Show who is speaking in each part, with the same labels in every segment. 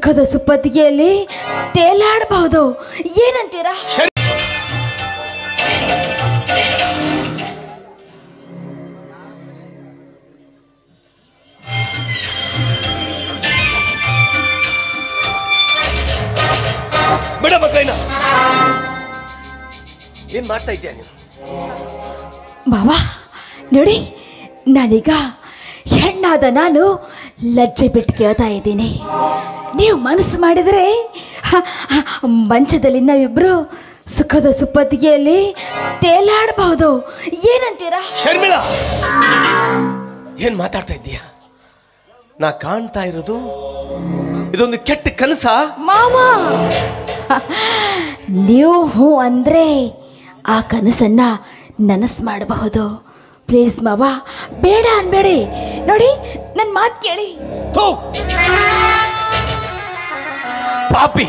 Speaker 1: ಸುಖದ ಸುಪ್ಪತ್ತಿಗೆಯಲ್ಲಿ ತೇಲಾಡಬಹುದು ಏನಂತೀರಾ
Speaker 2: ಬಿಡ ಮಕ್ಕಳನ್ನ ಏನ್ ಮಾಡ್ತಾ ಇದ್ಯಾ ನೀನು
Speaker 1: ಬಾವಾ ನೋಡಿ ನಾನೀಗ ಹೆಣ್ಣಾದ ನಾನು ಲಜ್ಜೆ ಬಿಟ್ಟು ಕೇಳ್ತಾ ಇದ್ದೀನಿ ನೀವು ಮನಸ್ಸು ಮಾಡಿದರೆ ಹ, ಹ, ಮಂಚದಲ್ಲಿ ನಾವಿಬ್ರು ಸುಖದ ಸುಪ್ಪತ್ತಿಗೆಯಲ್ಲಿ ತೇಲಾಡಬಹುದು ಏನಂತೀರಾ
Speaker 2: ಶರ್ಮಿಳಾ ಏನ್ ಮಾತಾಡ್ತಾ ಇದ್ದೀಯ ನಾ ಕಾಣ್ತಾ ಇರೋದು ಇದೊಂದು ಕೆಟ್ಟ ಕನಸ
Speaker 1: ಮಾವ ನೀವು ಹ್ಞೂ ಅಂದ್ರೆ ಆ ಕನಸನ್ನ ನನಸು ಮಾಡಬಹುದು ಪ್ಲೀಸ್ ಮಾವ ಬೇಡ ಅನ್ಬೇಡಿ ನೋಡಿ ನನ್ನ ಮಾತು ಕೇಳಿ
Speaker 2: ಥು! ಪಾಪಿ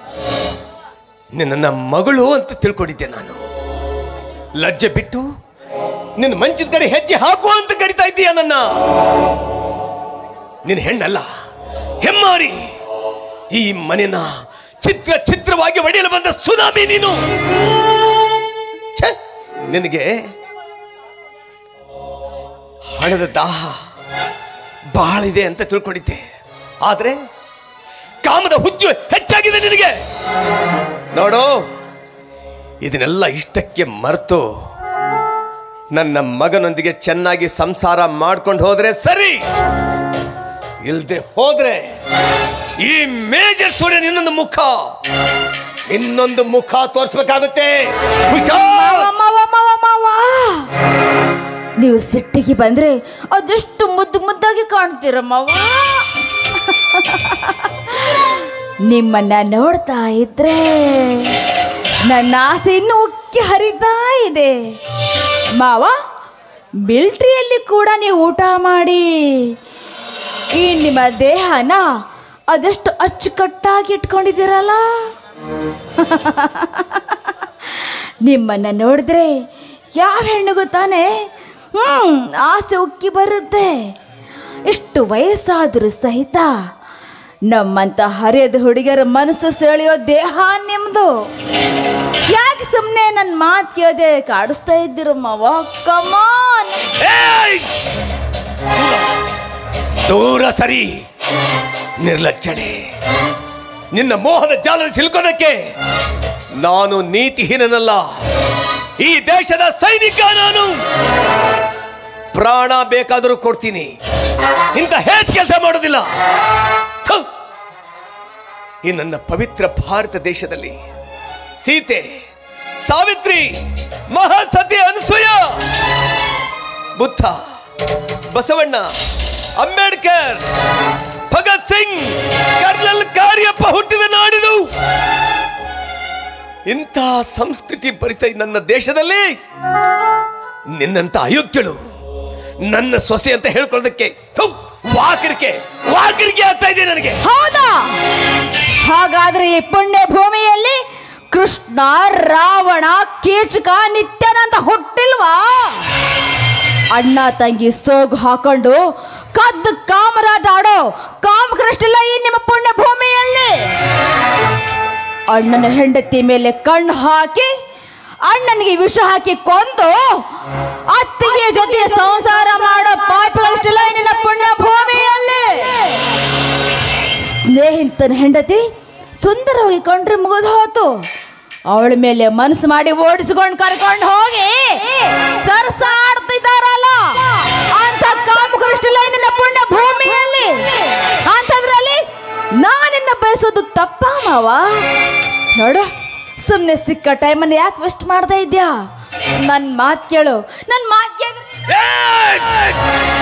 Speaker 2: ನಿನ್ನ ಮಗಳು ಅಂತ ತಿಳ್ಕೊಂಡಿದ್ದೆ ನಾನು ಲಜ್ಜೆ ಬಿಟ್ಟು ನಿನ್ನ ಮಂಚದ ಕಡೆ ಹೆಜ್ಜೆ ಹಾಕು ಅಂತ ಕರಿತಾ ಇದ್ದೀಯ ನನ್ನ ನಿನ್ನ ಹೆಣ್ಣಲ್ಲ ಹೆಮ್ಮಾರಿ ಈ ಮನೆನ ಚಿತ್ರ ಚಿತ್ರವಾಗಿ ಒಡೆಯಲು ಬಂದ ಸುನಾಮಿ ನೀನು ಛೆ! ನಿನಗೆ ಹಣದ ದಾಹ ಬಹಳ ಇದೆ ಅಂತ ತಿಳ್ಕೊಂಡಿದ್ದೆ ಆದ್ರೆ ಕಾಮದ ಹುಚ್ಚು ಹೆಚ್ಚಾಗಿದೆ ನಿನಗೆ ನೋಡು ಇದನ್ನೆಲ್ಲ ಇಷ್ಟಕ್ಕೆ ಮರೆತು ನನ್ನ ಮಗನೊಂದಿಗೆ ಚೆನ್ನಾಗಿ ಸಂಸಾರ ಮಾಡ್ಕೊಂಡು ಹೋದ್ರೆ ಸರಿ ಇಲ್ದೆ ಹೋದ್ರೆ ಈ ಮೇಜರ್ ಸೂರ್ಯನ ಇನ್ನೊಂದು ಮುಖ ಇನ್ನೊಂದು ಮುಖ ತೋರಿಸ್ಬೇಕಾಗುತ್ತೆ ಹುಷಾರ್
Speaker 1: ಮಾವ ಮಾವ ಮಾವ ನೀವು ಸಿಟ್ಟಿಗೆ ಬಂದ್ರೆ ಅದೆಷ್ಟು ಮುದ್ದು ಮುದ್ದಾಗಿ ಕಾಣ್ತೀರ ಮಾವ ನಿಮ್ಮನ್ನ ನೋಡ್ತಾ ಇದ್ರೆ ನನ್ನ ಆಸೆ ಇನ್ನೂ ಉಕ್ಕಿ ಹರಿತಾ ಇದೆ ಮಾವ ಮಿಲ್ಟ್ರಿಯಲ್ಲಿ ಕೂಡ ನೀವು ಊಟ ಮಾಡಿ ಈ ನಿಮ್ಮ ದೇಹನ ಅದೆಷ್ಟು ಅಚ್ಚುಕಟ್ಟಾಗಿ ಇಟ್ಕೊಂಡಿದ್ದೀರಲ್ಲ ನಿಮ್ಮನ್ನ ನೋಡಿದ್ರೆ ಯಾವ ಹೆಣ್ಣಿಗೂ ತಾನೇ ಹ್ಮ್ ಆಸೆ ಉಕ್ಕಿ ಬರುತ್ತೆ ಎಷ್ಟು ವಯಸ್ಸಾದರೂ ಸಹಿತ ನಮ್ಮಂತ ಹರಿಯದ ಹುಡುಗರ ಮನಸ್ಸು ಸೆಳೆಯೋ ದೇಹ ನಿಮ್ದು ಯಾಕೆ ಸುಮ್ಮನೆ ನನ್ನ ಮಾತು ಕೇಳದೆ ಕಾಡಿಸ್ತಾ ಇದ್ದೀರ ಮಾವ ಕಮಾನ್
Speaker 2: ಏಯ್! ದೂರ ಸರಿ ನಿರ್ಲಜ್ಜನೆ ನಿನ್ನ ಮೋಹದ ಜಾಲದ ಸಿಲ್ಕೋದಕ್ಕೆ ನಾನು ನೀತಿಹೀನನಲ್ಲ ಈ ದೇಶದ ಸೈನಿಕ ನಾನು ಪ್ರಾಣ ಬೇಕಾದರೂ ಕೊಡ್ತೀನಿ ಇಂಥ ಹೇಟ್ ಕೆಲಸ ಮಾಡೋದಿಲ್ಲ ಥು! ಈ ನನ್ನ ಪವಿತ್ರ ಭಾರತ ದೇಶದಲ್ಲಿ ಸೀತೆ ಸಾವಿತ್ರಿ ಮಹಾಸತಿ ಅನಸೂಯ ಬುದ್ಧ ಬಸವಣ್ಣ ಅಂಬೇಡ್ಕರ್ ಭಗತ್ ಸಿಂಗ್ ಕರ್ನಲ್ ಕಾರ್ಯಪ್ಪ ಹುಟ್ಟಿದ ನಾಡಿದು ಇಂಥ ಸಂಸ್ಕೃತಿ ಭರಿತ ಈ ನನ್ನ ದೇಶದಲ್ಲಿ ನಿನ್ನಂತ ಅಯೋಗ್ಯಳು ನನ್ನ ಸೊಸೆ ಅಂತ ಹೇಳ್ಕೊಳ್ಳೋದಕ್ಕೆ ಥು, ವಾಕರಿಕೆ ವಾಕರಿಕೆ ಆಗ್ತಾ ಇದೆ ನನಗೆ
Speaker 1: ಹೌದಾ ಹಾಗಾದ್ರೆ ಈ ಪುಣ್ಯ ಭೂಮಿಯಲ್ಲಿ ಕೃಷ್ಣ ರಾವಣ ಕೀಚಕ ನಿತ್ಯಾನಂದ ಹುಟ್ಟಿಲ್ವಾ ಅಣ್ಣ ತಂಗಿ ಸೋಗು ಹಾಕೊಂಡು ಕದ್ದು ಕಾಮರಾಟ ಆಡೋ ಕಾಮಕೃಷ್ಣಿಲ್ಲ ಈ ನಿಮ್ಮ ಪುಣ್ಯ ಭೂಮಿಯಲ್ಲಿ ಅಣ್ಣನ ಹೆಂಡತಿ ಮೇಲೆ ಕಣ್ಣು ಹಾಕಿ ಅಣ್ಣನಿಗೆ ವಿಷ ಹಾಕಿ ಕೊಂದು ಅತ್ತಿಗೆ ಜೊತೆ ಸಂಸಾರ ಮಾಡೋ ಪಾಪಿಗಳಷ್ಟಿಲ್ಲ ಈ ನಿನ್ನ ಪುಣ್ಯ ಭೂಮಿಯಲ್ಲಿ ಸ್ನೇಹಿತನ ಹೆಂಡತಿ ಸುಂದರವಾಗಿ ಕೊಂಡ್ರೆ ಮುಗಿದು ಹೋತು ಅವಳ ಮೇಲೆ ಮನಸ್ಸು ಮಾಡಿ ಓಡಿಸ್ಕೊಂಡು ಕರ್ಕೊಂಡು ಹೋಗಿ ಸರ್ಸಾಡ್ತಿದ್ದಾರಲ್ಲ ಅಂತ ಕಾಮಕೃಷ್ಟಿಲ್ಲ ನಿನ್ನ ಪುಣ್ಯ ಭೂಮಿಯಲ್ಲಿ ಅಂತದ್ರಲ್ಲಿ ನಾನಿನ್ನ ಬಯಸೋದು ತಪ್ಪ ಮಾವ ನೋಡು ಸುಮ್ಮನೆ ಸಿಕ್ಕ ಟೈಮನ್ನು ಯಾಕೆ ವೆಸ್ಟ್ ಮಾಡ್ತಾ ಇದ್ಯಾ ನನ್ನ ಮಾತು ಕೇಳು ನನ್ನ ಮಾತು ಕೇಳಿದ್ರೆ
Speaker 2: ಏಯ್!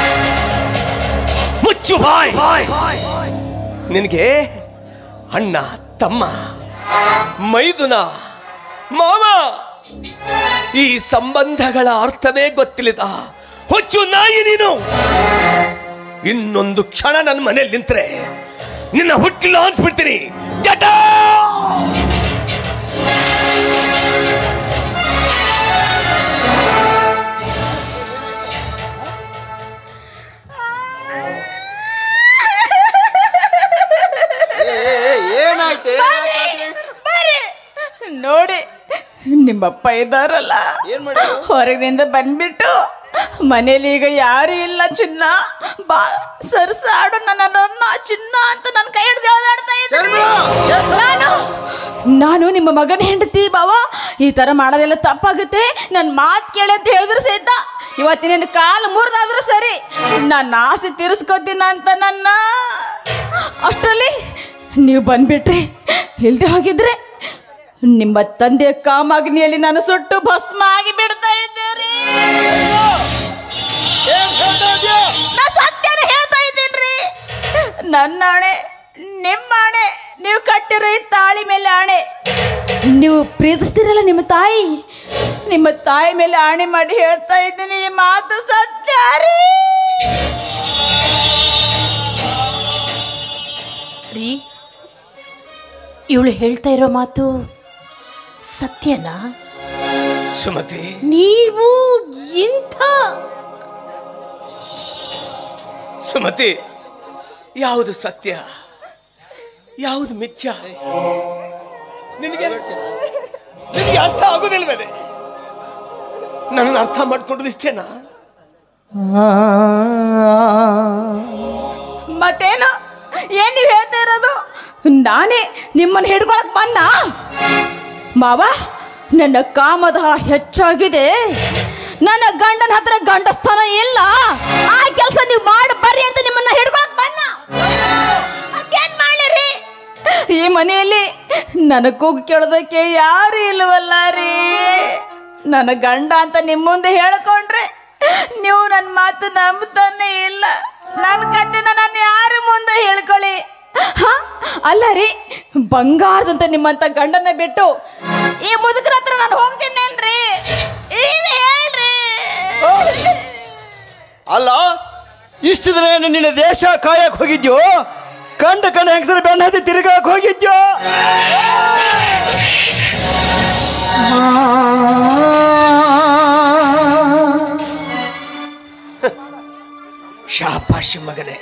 Speaker 2: ಮುಚ್ಚು ಬಾಯ್ ನಿನಗೆ ಅಣ್ಣ ತಮ್ಮ ಮೈದುನ ಮಾವ ಈ ಸಂಬಂಧಗಳ ಅರ್ಥವೇ ಗೊತ್ತಿಲ್ಲದ ಹುಚ್ಚು ನಾಯಿ ನೀನು ಇನ್ನೊಂದು ಕ್ಷಣ ನನ್ನ ಮನೇಲಿ ನಿಂತ್ರೆ ನಿನ್ನ ಹುಟ್ಟಿಲ್ಲ ಅನ್ಸ್ಬಿಡ್ತೀನಿ ಜಟ
Speaker 1: ನೋಡಿ ನಿಮ್ಮಪ್ಪ ಇದ್ದಾರಲ್ಲ
Speaker 3: ಏನ್ ಮಾಡಿ
Speaker 1: ಹೊರಗಿನಿಂದ ಬಂದ್ಬಿಟ್ಟು ಮನೇಲಿ ಈಗ ಯಾರು ಇಲ್ಲ ಚಿನ್ನ ಬಾ ಸರ್ಸಾಡು ನನ್ನ ಚಿನ್ನ ಅಂತ ನನ್ನ ಕೈ ಹಿಡಿದು ಎಳ್ದಾಡ್ತಾ ಇದ್ರಿ. ನಾನು ನಾನು ನಿಮ್ಮ ಮಗನ ಹೆಂಡತಿ ಬಾವ ಈ ತರ ಮಾಡೋದೆಲ್ಲ ತಪ್ಪಾಗುತ್ತೆ ನನ್ನ ಮಾತು ಕೇಳಿ ಅಂತ ಹೇಳಿದ್ರು ಸಹಿತ ಇವತ್ತಿನ ಕಾಲು ಮುರಿದಾದ್ರೂ ಸರಿ ನನ್ನ ಆಸೆ ತೀರಿಸ್ಕೋತೀನ ಅಂತ ನನ್ನ ಅಷ್ಟರಲ್ಲಿ ನೀವು ಬಂದ್ಬಿಟ್ರಿ ಇಲ್ದೆ ಹೋಗಿದ್ರೆ ನಿಮ್ಮ ತಂದೆಯ ಕಾಮಾಗ್ನಿಯಲ್ಲಿ ನಾನು ಸುಟ್ಟು ಭಸ್ಮ ಆಗಿ ಬಿಡ್ತಾ ಇದ್ದೇನೆ
Speaker 3: ಏನ್ ಹೇಳ್ತಾ ಇದ್ಯಾ
Speaker 1: ನಾ ಸತ್ಯನ ಹೇಳ್ತಾ ಇದ್ದೀನ್ರಿ ನನ್ನ ಆಣೆ ನಿಮ್ಮ ಆಣೆ ನೀವು ಕಟ್ಟಿರೋ ಈ ತಾಳಿ ಮೇಲೆ ಆಣೆ ನೀವು ಪ್ರೀತಿಸ್ತೀರಲ್ಲ ನಿಮ್ಮ ತಾಯಿ ನಿಮ್ಮ ತಾಯಿ ಮೇಲೆ ಆಣೆ ಮಾಡಿ ಹೇಳ್ತಾ ಇದ್ದೀನಿ ಈ ಮಾತು ಸತ್ಯ ರೀ
Speaker 4: ರೀ ಇವಳು ಹೇಳ್ತಾ ಇರೋ ಮಾತು ಸತ್ಯನಾ
Speaker 2: ಸುಮತಿ
Speaker 4: ನೀವು ಇಂಥ
Speaker 2: ಸುಮತಿ ಯಾವುದು ಸತ್ಯ ಯಾವುದು ಮಿಥ್ಯ ನಿನಗೆ ನಿನಗೆ ಅರ್ಥ ಆಗುದಿಲ್ವೇನೆ ನನ್ನ ಅರ್ಥ ಮಾಡ್ಕೊಂಡು ಇಷ್ಟೇನಾ
Speaker 1: ಮತ್ತೇನು ಏನ್ ನೀವು ಹೇಳ್ತಾ ಇರೋದು ನಾನೇ ನಿಮ್ಮನ್ನು ಹಿಡ್ಕೊಳಕ್ ಬಂದ ಮಾವ ನನ್ನ ಕಾಮದ ಹೆಚ್ಚಾಗಿದೆ ನನ್ನ ಗಂಡನ ಹತ್ರ ಗಂಡಸ್ಥಾನ ಇಲ್ಲ ಆ ಕೆಲಸ ನೀವು ಮಾಡಿ ಬರ್ರಿ ಅಂತ ನಿಮ್ಮನ್ನ ಹಿಡ್ಕೊಳಕ್ ಬಂದ ಮತ್ತೇನ್ ಮಾಡ್ಲಿರಿ ಈ ಮನೆಯಲ್ಲಿ ನನ್ನ ಕೂಗು ಕೇಳೋದಕ್ಕೆ ಯಾರು ಇಲ್ವಲ್ಲ ರೀ ನನ್ನ ಗಂಡ ಅಂತ ನಿಮ್ಮ ಮುಂದೆ ಹೇಳ್ಕೊಂಡ್ರೆ ನೀವು ನನ್ನ ಮಾತು ನಂಬ್ತಾನೆ ಇಲ್ಲ ನನ್ನ ಕಥೆನ ನಾನು ಯಾರ ಮುಂದೆ ಹೇಳ್ಕೊಳ್ಳಿ ಹ? ಅಲ್ಲ ರೀ ಬಂಗಾರದಂತ ನಿಮ್ಮಂತ ಗಂಡನ ಬಿಟ್ಟು ಈ ಮುದುಕರ ಹತ್ರ ನಾನು ಹೋಗ್ತೀನೇನ್ರಿ ನೀವೇ ಹೇಳ್ರಿ
Speaker 3: ಅಲ್ಲ ಇಷ್ಟು ದಿನ ಏನು ನಿನ್ನ ದೇಶ ಕಾಯಕ್ ಹೋಗಿದ್ಯೋ ಕಂಡ ಕಂಡ ಹೆಂಗಸರ ಬೆನ್ನ ಹತ್ತಿ ತಿರುಗಾಕ್ ಹೋಗಿದ್ಯೋ
Speaker 2: ಶಾಪಾಶ್ ಮಗನೇ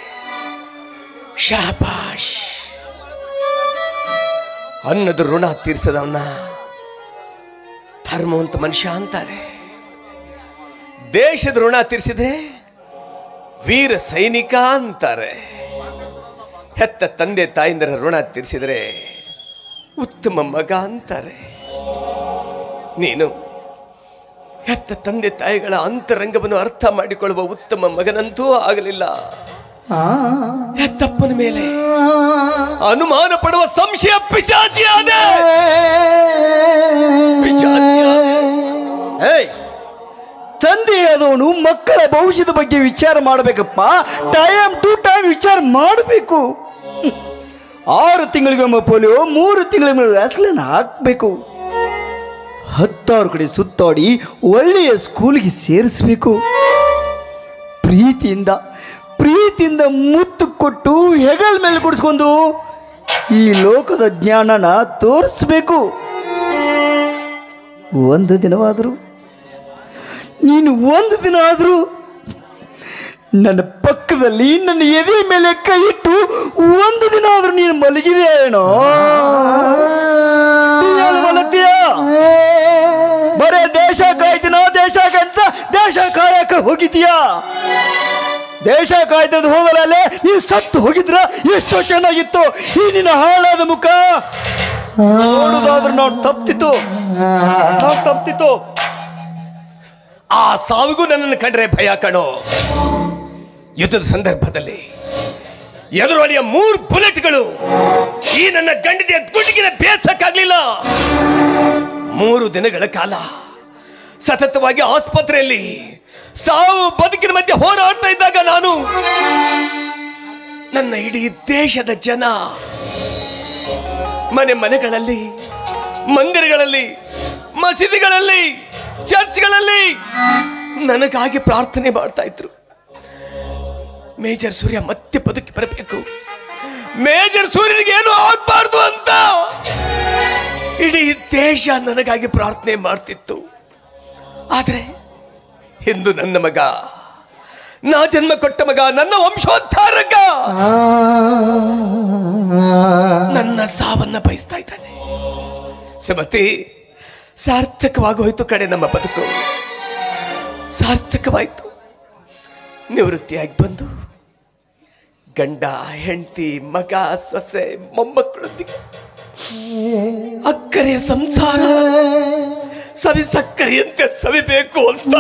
Speaker 2: ಶಾಪಾಶ್ ಅನ್ನದ ಋಣ ತೀರ್ಸದವನ್ನ ಧರ್ಮವಂತ ಮನುಷ್ಯ ಅಂತಾರೆ ದೇಶದ ಋಣ ತೀರಿಸಿದ್ರೆ ವೀರ ಸೈನಿಕ ಅಂತಾರೆ ಹೆತ್ತ ತಂದೆ ತಾಯಿಂದರ ಋಣ ತೀರಿಸಿದರೆ ಉತ್ತಮ ಮಗ ಅಂತಾರೆ ನೀನು ಹೆತ್ತ ತಂದೆ ತಾಯಿಗಳ ಅಂತರಂಗವನ್ನು ಅರ್ಥ ಮಾಡಿಕೊಳ್ಳುವ ಉತ್ತಮ ಮಗನಂತೂ ಆಗಲಿಲ್ಲ ಹೆತ್ತಪ್ಪನ ಮೇಲೆ ಅನುಮಾನ ಪಡುವ ಸಂಶಯ ಪಿಶಾಚಿಯಾದ ಪಿಶಾಚಿಯಾದೆ.
Speaker 3: ಏಯ್ ತಂದೆಯಾದವನು ಮಕ್ಕಳ ಭವಿಷ್ಯದ ಬಗ್ಗೆ ವಿಚಾರ ಮಾಡಬೇಕಪ್ಪ ಟೈಮ್ ಟು ಟೈಮ್ ವಿಚಾರ ಮಾಡಬೇಕು ಆರು ತಿಂಗಳಿಗೊಮ್ಮೆ ಪೋಲಿಯೋ ಮೂರು ತಿಂಗಳಿಗೊಮ್ಮೆ ವ್ಯಾಸ್ಲಿನ್ ಹಾಕಬೇಕು ಹತ್ತಾರು ಕಡೆ ಸುತ್ತಾಡಿ ಒಳ್ಳೆಯ ಸ್ಕೂಲಿಗೆ ಸೇರಿಸಬೇಕು ಪ್ರೀತಿಯಿಂದ ಪ್ರೀತಿಯಿಂದ ಮುತ್ತು ಕೊಟ್ಟು ಹೆಗಲ್ ಮೇಲೆ ಕುಡಿಸ್ಕೊಂಡು ಈ ಲೋಕದ ಜ್ಞಾನನ ತೋರಿಸ್ಬೇಕು ಒಂದು ದಿನವಾದರೂ ನೀನು ಒಂದು ದಿನ ಆದರೂ ನನ್ನ ಪಕ್ಕದಲ್ಲಿ ನನ್ನ ಎದೆ ಮೇಲೆ ಕೈ ಇಟ್ಟು ಒಂದು ದಿನ ಆದರೂ ನೀನು ಮಲಗಿದೆ ಏನೋ ನೀನು ಮಲಗ್ತೀಯ ಬರೇ ದೇಶ ಕಾಯ್ತೀನ ದೇಶ ಕಾಯ್ತ ದೇಶ ಕಾಯಕ ಹೋಗಿದ್ದೀಯಾ ದೇಶ ಕಾಯ್ತದ ಹೋಗಲಲ್ಲೇ ನೀನು ಸತ್ತು ಹೋಗಿದ್ರ ಎಷ್ಟೋ ಚೆನ್ನಾಗಿತ್ತು ಈ ನಿನ್ನ ಹಾಳಾದ ಮುಖ ನೋಡುದಾದ್ರೂ ನಾವು ತಪ್ತಿತ್ತು ನಾವು ತಪ್ತಿತ್ತು
Speaker 2: ಆ ಸಾವಿಗೂ ನನ್ನನ್ನು ಕಂಡ್ರೆ ಭಯ ಕಣೋ ಯುದ್ಧದ ಸಂದರ್ಭದಲ್ಲಿ ಎದುರೊಳಿಯ ಮೂರು ಬುಲೆಟ್ಗಳು ಈ ನನ್ನ ಗಂಡದಿಯ ಗುಂಡಿಗಿನ ಬೇಸಕ್ಕಾಗ್ಲಿಲ್ಲ ಮೂರು ದಿನಗಳ ಕಾಲ ಸತತವಾಗಿ ಆಸ್ಪತ್ರೆಯಲ್ಲಿ ಸಾವು ಬದುಕಿನ ಮಧ್ಯೆ ಹೋರಾಡ್ತಾ ಇದ್ದಾಗ ನಾನು ನನ್ನ ಇಡೀ ದೇಶದ ಜನ ಮನೆ ಮನೆಗಳಲ್ಲಿ ಮಂದಿರಗಳಲ್ಲಿ ಮಸೀದಿಗಳಲ್ಲಿ ಚರ್ಚ್ಗಳಲ್ಲಿ ನನಗಾಗಿ ಪ್ರಾರ್ಥನೆ ಮಾಡ್ತಾ ಇದ್ರು ಮೇಜರ್ ಸೂರ್ಯ ಮತ್ತೆ ಬದುಕಿ ಬರಬೇಕು ಮೇಜರ್ ಸೂರ್ಯನಿಗೆ ಏನು ಆಗ್ಬಾರ್ದು ಅಂತ ಇಡೀ ದೇಶ ನನಗಾಗಿ ಪ್ರಾರ್ಥನೆ ಮಾಡ್ತಿತ್ತು ಆದ್ರೆ ಇಂದು ನನ್ನ ಮಗ ನಾ ಜನ್ಮ ಕೊಟ್ಟ ಮಗ ನನ್ನ ವಂಶೋದ್ಧಾರಕ ನನ್ನ ಸಾವನ್ನ ಬಯಸ್ತಾ ಇದ್ದಾನೆ ಸುಮತಿ ಸಾರ್ಥಕವಾಗಿ ಹೋಯ್ತು ಕಡೆ ನಮ್ಮ ಬದುಕು ಸಾರ್ಥಕವಾಯ್ತು ನಿವೃತ್ತಿಯಾಗಿ ಬಂದು ಗಂಡ ಹೆಂಡತಿ ಮಗ ಸೊಸೆ ಮೊಮ್ಮಕ್ಕಳೊಂದಿಗೆ ಅಕ್ಕರೆಯ ಸಂಸಾರ ಸವಿ ಸಕ್ಕರೆಯಂತೆ ಸವಿಬೇಕು ಅಂತ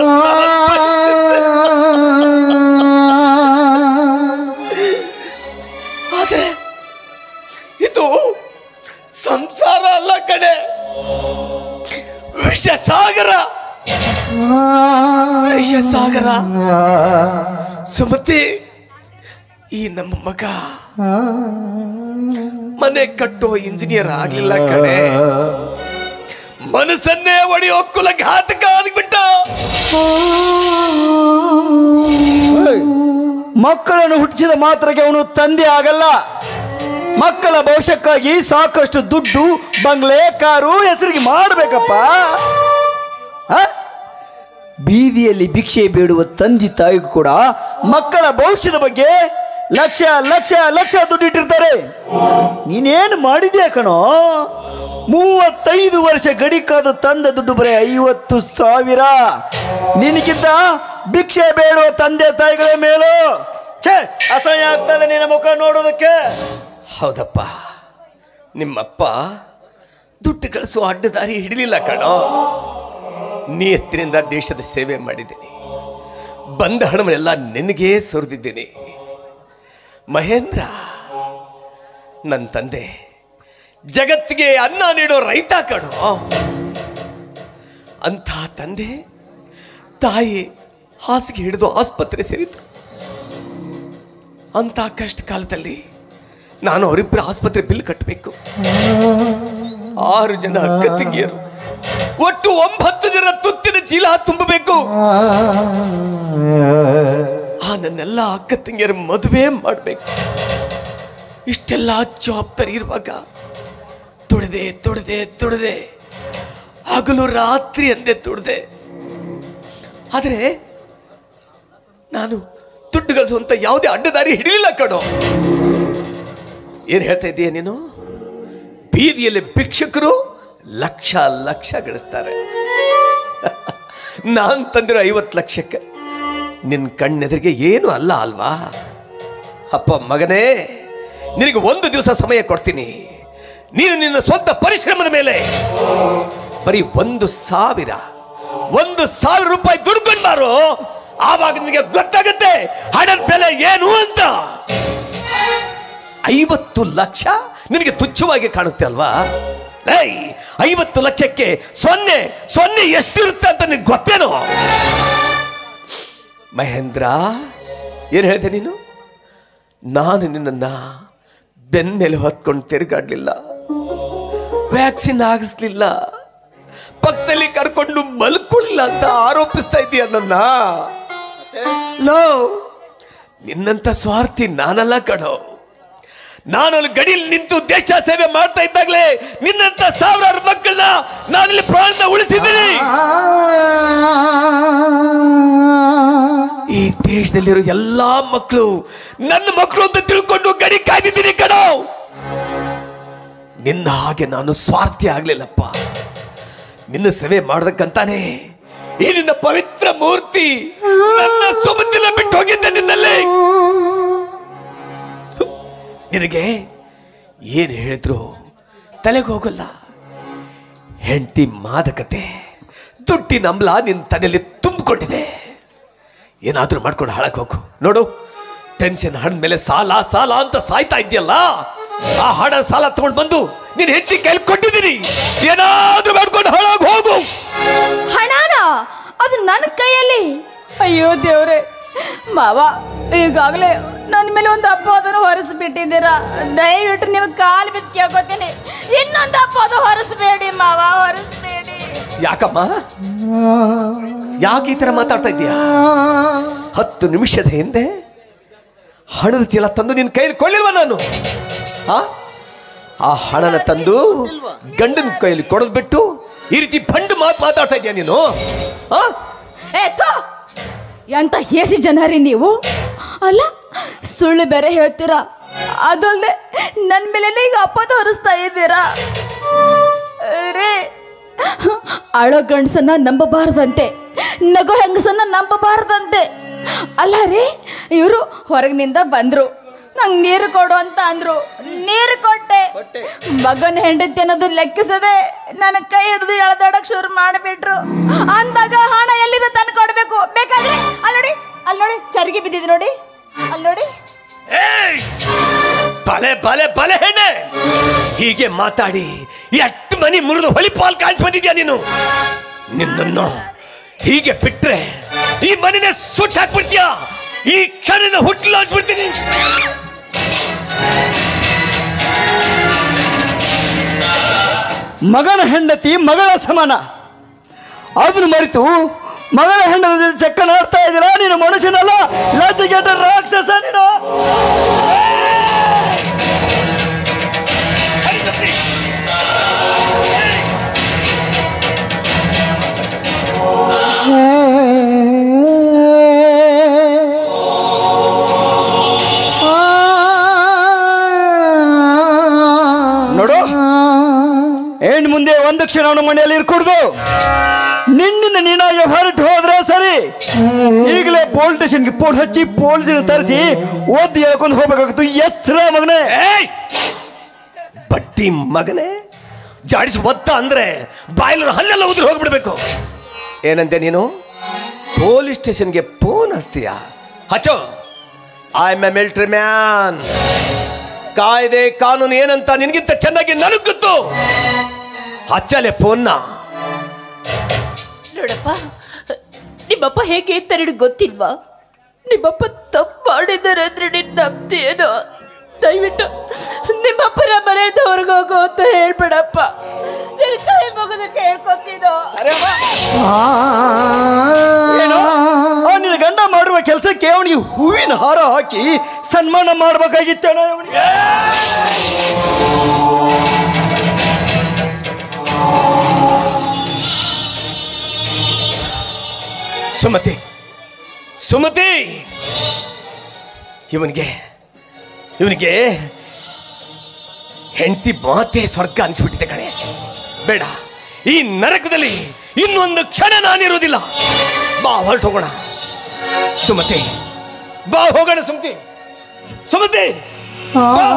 Speaker 2: ಆದ್ರೆ ಇದು ಸಂಸಾರ ಅಲ್ಲ ಕಡೆ ವಿಷ ಸಾಗರ ವಿಷ ಸಾಗರ ಸುಮತಿ ಈ ನಮ್ಮ ಮಗ ಮನೆ ಕಟ್ಟೋ ಇಂಜಿನಿಯರ್ ಆಗ್ಲಿಲ್ಲ ಕಣೆ ಮನಸ್ಸನ್ನೇ ಒಡೆಯೋ ಕುಲ ಘಾತಕ ಆಗ್ಬಿಟ್ಟ
Speaker 3: ಮಕ್ಕಳನ್ನು ಹುಟ್ಟಿಸಿದ ಮಾತ್ರಕ್ಕೆ ಅವನು ತಂದೆ ಆಗಲ್ಲ ಮಕ್ಕಳ ಭವಿಷ್ಯಕ್ಕಾಗಿ ಸಾಕಷ್ಟು ದುಡ್ಡು ಬಂಗ್ಲೆ ಕಾರು ಹೆಸರಿಗೆ ಮಾಡಬೇಕಪ್ಪ ಆ? ಬೀದಿಯಲ್ಲಿ ಭಿಕ್ಷೆ ಬೇಡುವ ತಂದೆ ತಾಯಿಗೂ ಕೂಡ ಮಕ್ಕಳ ಭವಿಷ್ಯದ ಬಗ್ಗೆ ಲಕ್ಷ ಲಕ್ಷ ಲಕ್ಷ ದುಡ್ಡು ಇಟ್ಟಿರ್ತಾರೆ ನೀನೇನು ಮಾಡಿದ್ಯಾ ಕಣೋ ಮೂವತ್ತೈದು ವರ್ಷ ಗಡಿಕಾದ ತಂದ ದುಡ್ಡು ಬರೀ ಐವತ್ತು ಸಾವಿರ ನಿನಗಿಂತ ಭಿಕ್ಷೆ ಬೇಡುವ ತಂದೆ ತಾಯಿಗಳ ಮೇಲೂ ಛೇ ಅಸಹ್ಯ ಆಗ್ತದೆ ನಿನ್ನ ಮುಖ ನೋಡೋದಕ್ಕೆ
Speaker 2: ಹೌದಪ್ಪ ನಿಮ್ಮಪ್ಪ ದುಡ್ಡು ಕಳಿಸುವ ಅಡ್ಡದಾರಿ ಹಿಡಲಿಲ್ಲ ಕಣೋ ನಿಯತ್ತಿನಿಂದ ದೇಶದ ಸೇವೆ ಮಾಡಿದ್ದೀನಿ ಬಂದ ಹಣವನ್ನೆಲ್ಲ ನಿನಗೇ ಸುರಿದಿದ್ದೀನಿ ಮಹೇಂದ್ರ ನನ್ನ ತಂದೆ ಜಗತ್ತಿಗೆ ಅನ್ನ ನೀಡೋ ರೈತ ಕಣೋ ಅಂಥ ತಂದೆ ತಾಯಿ ಹಾಸಿಗೆ ಹಿಡಿದು ಆಸ್ಪತ್ರೆ ಸೇರಿದ್ರು ಅಂತ ಕಷ್ಟ ಕಾಲದಲ್ಲಿ ನಾನು ಅವರಿಬ್ಬರ ಆಸ್ಪತ್ರೆ ಬಿಲ್ ಕಟ್ಟಬೇಕು ಆರು ಜನ ಅಕ್ಕ ತಂಗಿಯರು ಒಟ್ಟು ಒಂಬತ್ತು ಜನ ತುತ್ತಿನ ಚೀಲ ತುಂಬಬೇಕು ಆ ನನ್ನೆಲ್ಲ ಅಕ್ಕ ತಂಗಿಯರ ಮದುವೆ ಮಾಡಬೇಕು ಇಷ್ಟೆಲ್ಲ ಜವಾಬ್ದಾರಿ ಇರುವಾಗ ತುಳಿದೆ ತುಳಿದೆ ತುಳಿದೆ ಹಗಲು ರಾತ್ರಿ ಅಂದೆ ತುಳಿದೆ ಆದರೆ ನಾನು ದುಡ್ಡು ಗಳಿಸುವಂತ ಯಾವುದೇ ಅಡ್ಡದಾರಿ ಹಿಡಿಲಿಲ್ಲ ಕಣೋ ಏನ್ ಹೇಳ್ತಾ ಇದೀಯ ನೀನು ಬೀದಿಯಲ್ಲಿ ಭಿಕ್ಷುಕರು ಲಕ್ಷ ಲಕ್ಷ ಗಳಿಸ್ತಾರೆ ನಾನ್ ತಂದಿರೋ ಐವತ್ತು ಲಕ್ಷಕ್ಕೆ ನಿನ್ ಕಣ್ಣೆದುರಿಗೆ ಏನು ಅಲ್ಲ ಅಲ್ವಾ ಅಪ್ಪ ಮಗನೇ ನಿನಗೆ ಒಂದು ದಿವಸ ಸಮಯ ಕೊಡ್ತೀನಿ ನೀನು ನಿನ್ನ ಸ್ವಂತ ಪರಿಶ್ರಮದ ಮೇಲೆ ಬರೀ ಒಂದು ಸಾವಿರ ಒಂದು ಸಾವಿರ ರೂಪಾಯಿ ದುಡ್ಕೊಂಡು ಬಾರು ಆವಾಗ ನಿನಗೆ ಗೊತ್ತಾಗುತ್ತೆ ಹಣದ ಬೆಲೆ ಏನು ಅಂತ ಐವತ್ತು ಲಕ್ಷ ನಿನಗೆ ತುಚ್ಛವಾಗಿ ಕಾಣುತ್ತೆ ಅಲ್ವಾ ಏಯ್ ಐವತ್ತು ಲಕ್ಷಕ್ಕೆ ಸೊನ್ನೆ ಸೊನ್ನೆ ಎಷ್ಟಿರುತ್ತೆ ಅಂತ ನಿನಗೆ ಗೊತ್ತೇನೋ ಮಹೇಂದ್ರ ಏನು ಹೇಳಿದೆ ನೀನು ನಾನು ನಿನ್ನನ್ನ ಬೆನ್ನ ಮೇಲೆ ಹೊತ್ಕೊಂಡು ತಿರುಗಾಡ್ಲಿಲ್ಲ ವ್ಯಾಕ್ಸಿನ್ ಹಾಕಿಸ್ಲಿಲ್ಲ ಪಕ್ಕದಲ್ಲಿ ಕರ್ಕೊಂಡು ಮಲ್ಕೊಳ್ಳಿಲ್ಲ ಅಂತ ಆರೋಪಿಸ್ತಾ ಇದೀಯ ನನ್ನ ಲೋ ನಿನ್ನಂತ ಸ್ವಾರ್ಥಿ ನಾನಲ್ಲ ಕಣೋ ನಾನು ಅಲ್ಲಿ ಗಡಿಯಲ್ಲಿ ನಿಂತು ದೇಶ ಸೇವೆ ಮಾಡ್ತಾ ಇದ್ದಾಗಲೇ ನಿನ್ನಂತ ಸಾವಿರಾರು ಮಕ್ಕಳನ್ನ ನಾನಲ್ಲಿ ಪ್ರಾಣ ಉಳಿಸಿದ್ದೀನಿ ಈ ದೇಶದಲ್ಲಿರೋ ಎಲ್ಲಾ ಮಕ್ಕಳು ನನ್ನ ಮಕ್ಕಳು ಅಂತ ತಿಳ್ಕೊಂಡು ಗಡಿ ಕಾಯ್ದಿದ್ದೀನಿ ಕಣೋ ನಿನ್ನ ಹಾಗೆ ನಾನು ಸ್ವಾರ್ಥಿ ಆಗ್ಲಿಲ್ಲಪ್ಪ ನಿನ್ನ ಸೇವೆ ಮಾಡೋದಕ್ಕಂತಾನೆ ಈ ನಿನ್ನ ಪವಿತ್ರ ಮೂರ್ತಿ ನನ್ನ ಸುಮತಿನ ಬಿಟ್ಟು ಹೋಗಿದ್ದೆ ನಿನ್ನಲ್ಲಿ ನಿನಗೆ ಏನು ಹೇಳಿದ್ರು ತಲೆಗೆ ಹೋಗಲ್ಲ ಹೆಂಡತಿ ಮಾದಕತೆ ದುಡ್ಡಿನ ಅಂಬ್ಲ ನಿನ್ನ ತಲೆಯಲ್ಲಿ ತುಂಬಿಕೊಂಡಿದೆ ಏನಾದ್ರೂ ಮಾಡ್ಕೊಂಡು ಹಾಳಕ್ ಹೋಗು ನೋಡು ಟೆನ್ಷನ್ ಹಣ ಮೇಲೆ ಸಾಲ ಸಾಲ ಅಂತ ಸಾಯ್ತಾ ಇದೆಯಲ್ಲ ಆ ಹಣ ಸಾಲ ತಗೊಂಡು ಬಂದು ನೀನ್ ಹೆಂಡತಿ ಕೈಲಿ ಕೊಟ್ಟಿದ್ದೀನಿ ಏನಾದ್ರೂ ಮಾಡ್ಕೊಂಡು ಹಾಳಾಗಿ ಹೋಗು
Speaker 1: ಹಣನ ಅದು ನನ್ನ ಕೈಯಲ್ಲಿ ಅಯ್ಯೋ ದೇವ್ರೆ ಮಾವ ಈಗಾಗಲೇ ನನ್ನ ಮೇಲೆ ಒಂದು ಅಪವಾದನ ಹೊರಿಸ್ಬಿಟ್ಟಿದ್ದೀರಾ ದಯವಿಟ್ಟು ನೀವು ಕಾಲು ಬಿದ್ದು ಕೇಳ್ಕೊತೀನಿ ಇನ್ನೊಂದು ಅಪವಾದ ಹೊರಿಸ್ಬೇಡಿ ಮಾವ ಹೊರಿಸ್ಬೇಡಿ
Speaker 2: ಯಾಕಮ್ಮ ಯಾಕೆ ಈ ತರ ಮಾತಾಡ್ತಾ ಇದ್ದೀಯಾ ಹತ್ತು ನಿಮಿಷದ ಹಿಂದೆ ಹಣದ ಚೀಲ ತಂದು ನಿನ್ನ ಕೈಲಿ ಕೊಳ್ಳಿಲ್ವ ನಾನು ಆ? ಆ ಹಣನ ತಂದು ಗಂಡನ ಕೈಲಿ ಕೊಡದ್ ಬಿಟ್ಟು ಈ ರೀತಿ ಬಂಡು ಮಾತು ಮಾತಾಡ್ತಾ ಇದೀಯ ನೀನು ಆ?
Speaker 1: ಏ ಥು! ಎಂತ ಹೇಸಿ ಜನರಿ ನೀವು ಅಲ್ಲ ಸುಳ್ಳು ಬೇರೆ ಹೇಳ್ತೀರಾ ಅದಲ್ಲದೆ ನನ್ನ ಮೇಲೆ ಈಗ ಅಪವಾದ ಹೊರಿಸ್ತಾ ಇದ್ದೀರಾ ರೇ ಅಳೋ ಗಂಡಸನ್ನ ನಂಬಬಾರ್ದಂತೆ ನಗೋ ಹೆಂಗಸನ್ನ ನಂಬಬಾರ್ದಂತೆ ಅಲ್ಲ ರೀ ಇವರು ಹೊರಗಿನಿಂದ ಬಂದ್ರು ನಂಗೆ ನೀರು ಕೊಡು ಅಂತ ಅಂದ್ರು ನೀರು ಕೊಟ್ಟೆ ಮಗನ ಹೆಂಡತಿ ಅನ್ನೋದು ಲೆಕ್ಕಿಸದೆ ನನ್ನ ಕೈ ಹಿಡಿದು ಎಳ್ದಾಡಕ್ ಶುರು ಮಾಡಿಬಿಟ್ರು ಅಂದಾಗ ಹಣ ಎಲ್ಲಿಂದ ತಂದು ಕೊಡ್ಬೇಕು ಬೇಕಾದ್ರೆ ಅಲ್ಲಿ ನೋಡಿ ಅಲ್ಲಿ ನೋಡಿ ಚರಿಗೆ ಬಿದ್ದಿದೆ ನೋಡಿ ಅಲ್ಲಿ ನೋಡಿ
Speaker 2: ಏಯ್! ಬಲೆ ಬಲೆ ಬಲೆ ಹೆಣ್ಣೆ ಹೀಗೆ ಮಾತಾಡಿ ಎಷ್ಟು ಮನಿ ಮುರಿದು ಹೊಳಿ ಪಾಲ್ ಕಾಣಿಸ್ ಬಂದಿದ್ಯಾ ನೀನು ನಿನ್ನನ್ನು ಹೀಗೆ ಬಿಟ್ರೆ ಈ ಮನಿನೇ ಸುಟ್ಟು ಹಾಕ್ಬಿಡ್ತೀಯ ಈ ಕ್ಷಣನ ಹುಟ್ಟಲು ಹಚ್ಬಿಡ್ತೀನಿ
Speaker 3: ಮಗನ ಹೆಂಡತಿ ಮಗಳ ಸಮಾನ ಅದನ್ನು ಮರೆತು ಮಗಳ ಹೆಂಡತಿ ಚಕ್ಕ ನಾಡ್ತಾ ಇದ್ದೀರಾ ನೀನು ಮನುಷ್ಯನಲ್ಲ ಲಜ್ಜೆಗೆಟ್ಟ ರಾಕ್ಷಸ ನೀನು ನೋಡು ಹೆಣ್ಣು ಮುಂದೆ ಒಂದು ಕ್ಷಣವನ್ನು ಮನೆಯಲ್ಲಿ ಇರ್ಕೂಡ್ದು ನಿನ್ನಿಂದ ನೀನಾಗಿ ಹೊರಟು ಹೋದ್ರೆ ಸರಿ ಈಗಲೇ ಪೊಲೀಸ್ ಸ್ಟೇಷನ್ಗೆ ಫೋನ್ ಹಚ್ಚಿ ಪೊಲೀಸರು ತರಿಸಿ ಓದಿ ಹೇಳ್ಕೊಂಡು ಹೋಗ್ಬೇಕಾಗಿತ್ತು ಎಚ್ಚರ ಮಗನೇ
Speaker 2: ಏಯ್! ಬಡ್ಡಿ ಮಗನೇ ಜಾಡಿಸಿ ಒತ್ತ ಅಂದ್ರೆ ಬಾಯ್ಲರ ಹಲ್ಲೆಲ್ಲ ಉದುರು ಹೋಗ್ಬಿಡ್ಬೇಕು ಏನಂತೆ ನೀನು ಪೊಲೀಸ್ ಸ್ಟೇಷನ್ಗೆ ಫೋನ್ ಹಚ್ತೀಯ ಹಚ್ಚೋ I am a military man ಕಾಯ್ದೆ ಕಾನೂನು ಏನಂತ ನಿನಗಿಂತ ಚೆನ್ನಾಗಿ ನನಗ್ ಗೊತ್ತು ಹಚ್ಚಲೆ ಫೋನ್ನ
Speaker 4: ನೋಡಪ್ಪ ನಿಮ್ಮಪ್ಪ ಹೇಗೆ ಅಂತ ನಿನಗೆ ಗೊತ್ತಿಲ್ವಾ ನಿಮ್ಮಪ್ಪ ತಪ್ಪು ಮಾಡಿದ್ದಾರೆ ಅಂದ್ರೆ ನಿನ್ನ ನಂಬ್ತೀಯೇನೋ ದಯವಿಟ್ಟು ನಿಮ್ಮಪ್ಪನ ಮನೆಯಿಂದ ಹೊರಗೆ ಹೋಗು ಅಂತ ಹೇಳ್ಬೇಡಪ್ಪ ನಿನ್ನ ಕೈ ಮುಗಿದು ಕೇಳ್ಕೊತೀನೋ
Speaker 3: ಏನು ಆ ನಿನ್ನ ಗಂಡ ಮಾಡಿರುವ ಕೆಲಸಕ್ಕೆ ಅವನಿಗೆ ಹೂವಿನ ಹಾರ ಹಾಕಿ ಸನ್ಮಾನ ಮಾಡ್ಬೇಕಾಗಿತ್ತೇನೋ ಅವನಿಗೆ
Speaker 2: ಸುಮತಿ ಸುಮತಿ ಇವನಿಗೆ ಇವನಿಗೆ ಹೆಂಡತಿ ಮಾತೆ ಸ್ವರ್ಗ ಅನಿಸ್ಬಿಟ್ಟಿದೆ ಕಣೆ ಬೇಡ ಈ ನರಕದಲ್ಲಿ ಇನ್ನೊಂದು ಕ್ಷಣ ನಾನಿರೋದಿಲ್ಲ ಬಾ ಹೊರಟು ಹೋಗೋಣ ಸುಮತಿ ಬಾ ಹೋಗೋಣ ಸುಮತಿ ಸುಮತಿ ಬಾ.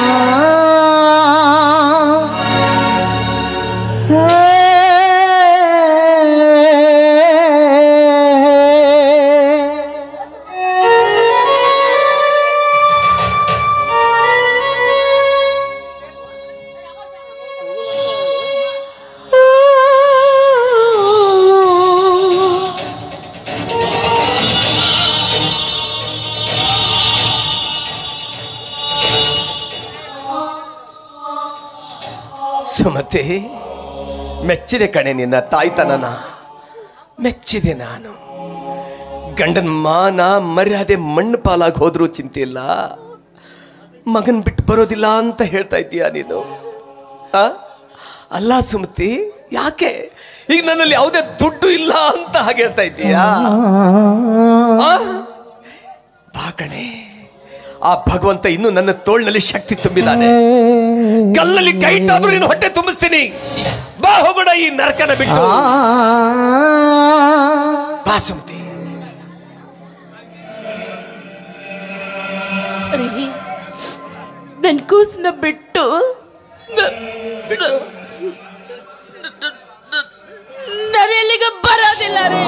Speaker 2: ಸುಮತಿ ಮೆಚ್ಚಿದೆ ಕಣೆ ನಿನ್ನ ತಾಯ್ತನನ ಮೆಚ್ಚಿದೆ ನಾನು ಗಂಡನ ಮಾನ ಮರ್ಯಾದೆ ಮಣ್ಣು ಪಾಲಾಗಿ ಹೋದ್ರೂ ಚಿಂತೆ ಇಲ್ಲ ಮಗನ್ ಬಿಟ್ಟು ಬರೋದಿಲ್ಲ ಅಂತ ಹೇಳ್ತಾ ಇದ್ದೀಯ ನೀನು ಆ? ಅಲ್ಲ ಸುಮತಿ ಯಾಕೆ ಈಗ ನನ್ನಲ್ಲಿ ಯಾವುದೇ ದುಡ್ಡು ಇಲ್ಲ ಅಂತ ಹಾಗೆ ಹೇಳ್ತಾ ಇದ್ದೀಯಾ ಆ? ಬಾ ಕಣೆ ಆ ಭಗವಂತ ಇನ್ನು ನನ್ನ ತೋಳ್ನಲ್ಲಿ ಶಕ್ತಿ ತುಂಬಿದ್ದಾನೆ ಕಲ್ಲಲ್ಲಿ ಕೈ ಇಟ್ಟಾದ್ರೂ ನೀನು ಹೊಟ್ಟೆ ತುಂಬಿಸ್ತೀನಿ ಬಾ ಹೋಗೋಣ ಈ ನರಕನ ಬಿಟ್ಟು ಬಾ ಸುಮತಿ
Speaker 4: ರೀ ನನ್ನ ಕೂಸನ್ನ ಬಿಟ್ಟು ನಾನು ಎಲ್ಲಿಗೆ ಬರೋದಿಲ್ಲ ರೀ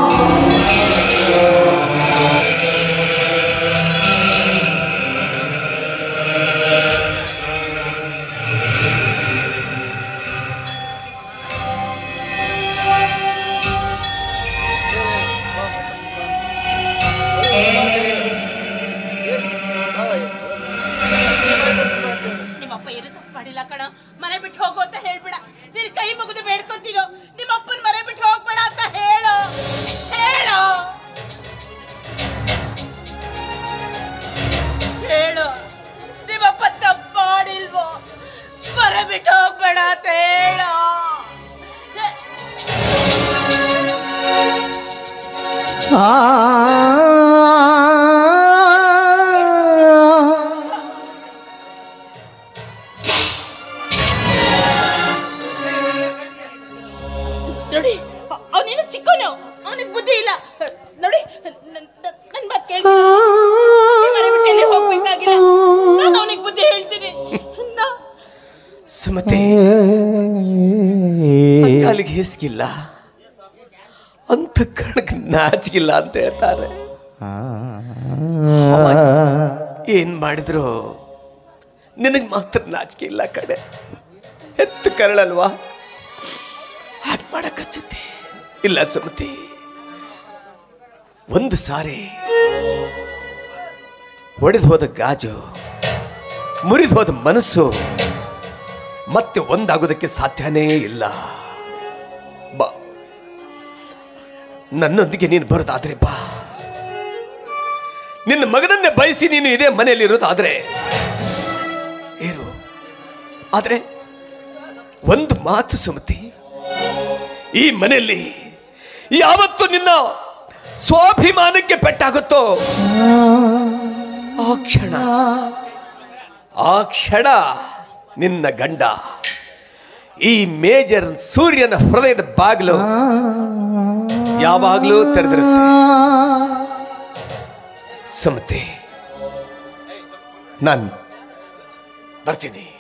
Speaker 4: ನಿಮ್ಮಪ್ಪ ಏನು ತಪ್ಪು ಮಾಡಿಲ್ಲ ಕಣ ಮನೆ ಬಿಟ್ಟು ಹೋಗು ಅಂತ ಹೇಳ್ಬೇಡ ನಿನ್ ಕೈ ಮುಗಿದು ಬೇಡ್ಕೊಂತೀನೋ ನಿಮ್ಮ ಅಪ್ಪನ ಮನೆ ಬಿಟ್ಟು ಹೋಗ್ಬೇಡ ಅಂತ ಹೇಳು ಹೇಳು ಹೇಳು ನಿಮ್ಮಪ್ಪ ತಪ್ಪು ಮಾಡಿಲ್ವೋ ಮನೆ ಬಿಟ್ಟು ಹೋಗ್ಬೇಡ ಅಂತ ಹೇಳು
Speaker 2: ಸುಮತಿ ಅಲ್ಲಿಗೆ ಹೇಸಿಗಿಲ್ಲ ಅಂತ ಕಣಕ್ ನಾಚಿಗಿಲ್ಲ ಅಂತ ಹೇಳ್ತಾರೆ ಅವ ಏನ್ ಮಾಡಿದ್ರು ನಿನಗೆ ಮಾತ್ರ ನಾಚಿಕೆ ಇಲ್ಲ ಕಡೆ ಎತ್ತು ಕರಳಲ್ವಾ ಹಾಗೆ ಮಾಡಕ್ ಹಚ್ಚುತ್ತೆ ಇಲ್ಲ ಸುಮತಿ ಒಂದು ಸಾರಿ ಒಡೆದು ಹೋದ ಗಾಜು ಮುರಿದು ಹೋದ ಮನಸ್ಸು ಮತ್ತೆ ಒಂದಾಗೋದಕ್ಕೆ ಸಾಧ್ಯನೇ ಇಲ್ಲ ಬಾ ನನ್ನೊಂದಿಗೆ ನೀನು ಬರೋದಾದ್ರೆ ಬಾ ನಿನ್ನ ಮಗನನ್ನೇ ಬಯಸಿ ನೀನು ಇದೇ ಮನೆಯಲ್ಲಿ ಇರೋದಾದ್ರೆ ಏನು ಆದ್ರೆ ಒಂದು ಮಾತು ಸುಮತಿ ಈ ಮನೆಯಲ್ಲಿ ಯಾವತ್ತು ನಿನ್ನ ಸ್ವಾಭಿಮಾನಕ್ಕೆ ಪೆಟ್ಟಾಗುತ್ತೋ ಆ ಕ್ಷಣ ಆ ಕ್ಷಣ ನಿನ್ನ ಗಂಡ ಈ ಮೇಜರ್ ಸೂರ್ಯನ ಹೃದಯದ ಬಾಗಿಲು ಯಾವಾಗಲೂ ತೆರೆದಿರುತ್ತೆ ಸುಮತಿ ನಾನು ಬರ್ತೀನಿ